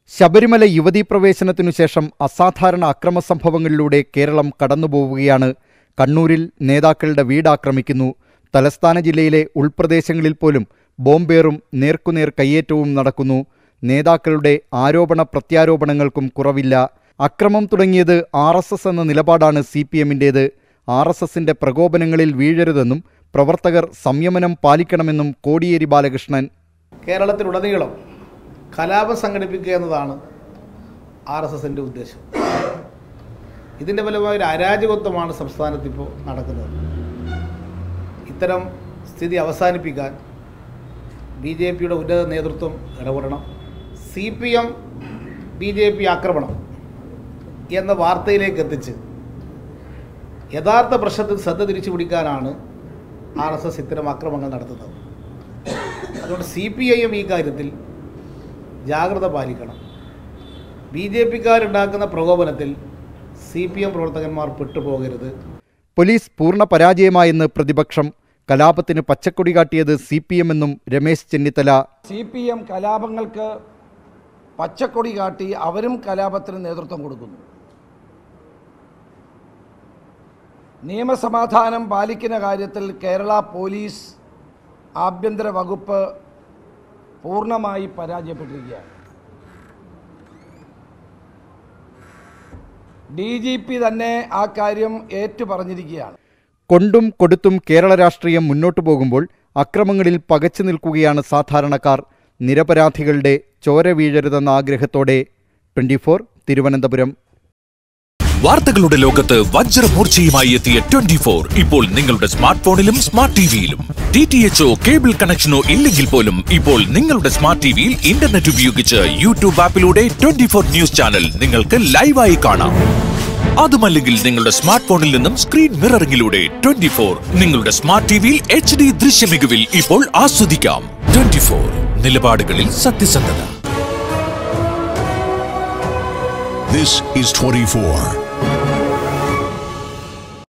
ശബരിമല യുവതീ പ്രവേശനത്തിനു ശേഷം അസാധാരണ അക്രമ സംഭവങ്ങളിലൂടെ കേരളം കടന്നുപോവുകയാണ് കണ്ണൂരിൽ നേതാക്കളുടെ വീടാക്രമിക്കുന്നു തലസ്ഥാന ജില്ലയിലെ ഉൾപ്രദേശങ്ങളിൽ പോലും ബോംബേറും നേർക്കുനേർ കയ്യേറ്റവും നടക്കുന്നു നേതാക്കളുടെ ആരോപണ പ്രത്യാരോപണങ്ങൾക്കും കുറവില്ല അക്രമം തുടങ്ങിയത് ആർ എസ് എസ് എന്ന നിലപാടാണ് സി പി എമ്മിൻ്റേത് ആർ എസ് എസിൻ്റെ പ്രകോപനങ്ങളിൽ വീഴരുതെന്നും പ്രവർത്തകർ സംയമനം പാലിക്കണമെന്നും കോടിയേരി ബാലകൃഷ്ണൻ കേരളത്തിലുടനീളം കലാപം സംഘടിപ്പിക്കുക എന്നതാണ് ആർ എസ് എസിൻ്റെ ഉദ്ദേശം ഇതിൻ്റെ ഫലമായ ഒരു അരാജകത്വമാണ് സംസ്ഥാനത്ത് ഇപ്പോൾ നടക്കുന്നത് ഇത്തരം സ്ഥിതി അവസാനിപ്പിക്കാൻ ബി ജെ പിയുടെ ഉന്നത നേതൃത്വം ഇടപെടണം C P M B J P ആക്രമണം എന്ന വാർത്തയിലേക്ക് എത്തിച്ച് യഥാർത്ഥ പ്രശ്നത്തിൽ ശ്രദ്ധ തിരിച്ചു പിടിക്കാനാണ് ആർ എസ് എസ് ഇത്തരം ആക്രമണങ്ങൾ നടത്തുന്നത് അതുകൊണ്ട് സി പി ഐ എം ഈ കാര്യത്തിൽ ജാഗ്രത പാലിക്കണം ബി ജെ പിക്കാരുണ്ടാക്കുന്ന പ്രകോപനത്തിൽ സി പി എം പ്രവർത്തകന്മാർ പെട്ടുപോകരുത് പോലീസ് പൂർണ്ണ പരാജയമായെന്ന് പ്രതിപക്ഷം കലാപത്തിന് പച്ചക്കൊടി കാട്ടിയത് സി പി എം എന്നും Ramesh Chennithala C P M കലാപങ്ങൾക്ക് പച്ചക്കൊടി കാട്ടി അവരും കലാപത്തിന് നേതൃത്വം കൊടുക്കുന്നു നിയമസമാധാനം പാലിക്കുന്ന കാര്യത്തിൽ കേരള പോലീസ് ആഭ്യന്തര വകുപ്പ് പൂർണ്ണമായി പരാജയപ്പെട്ടിരിക്കുകയാണ് ഡി ജി പി തന്നെ ആ കാര്യം ഏറ്റു പറഞ്ഞിരിക്കുകയാണ് കൊണ്ടും കൊടുത്തും കേരള രാഷ്ട്രീയം മുന്നോട്ടു പോകുമ്പോൾ അക്രമങ്ങളിൽ പകച്ചു നിൽക്കുകയാണ് സാധാരണക്കാർ നിരപരാധികളുടെ ചോര വീഴരുതെന്ന ആഗ്രഹത്തോടെ ട്വന്റി തിരുവനന്തപുരം വാർത്തകളുടെ ലോകത്ത് വജ്രമൂർച്ചയുമായി എത്തിയ ട്വന്റി ഫോർ ഇപ്പോൾ നിങ്ങളുടെ സ്മാർട്ട് ഫോണിലും സ്മാർട്ട് ടിവിയിലും ഡി ടി എച്ച്ഒ കേബിൾ കണക്ഷനോ ഇല്ലെങ്കിൽ പോലും ഇപ്പോൾ നിങ്ങളുടെ സ്മാർട്ട് ടിവിയിൽ ഇന്റർനെറ്റ് ഉപയോഗിച്ച് യൂട്യൂബ് ആപ്പിലൂടെ ട്വന്റി ഫോർ ന്യൂസ് ചാനൽ നിങ്ങൾക്ക് ലൈവായി കാണാം അതുമല്ലെങ്കിൽ നിങ്ങളുടെ സ്മാർട്ട് ഫോണിൽ നിന്നും സ്ക്രീൻ മിററിംഗിലൂടെ ട്വന്റി ഫോർ നിങ്ങളുടെ സ്മാർട്ട് ടിവിയിൽ എച്ച് ഡി ദൃശ്യമികവിൽ ഇപ്പോൾ ആസ്വദിക്കാം ട്വന്റി ഫോർ നിലപാടുകളിൽ സത്യസന്ധത This is 24.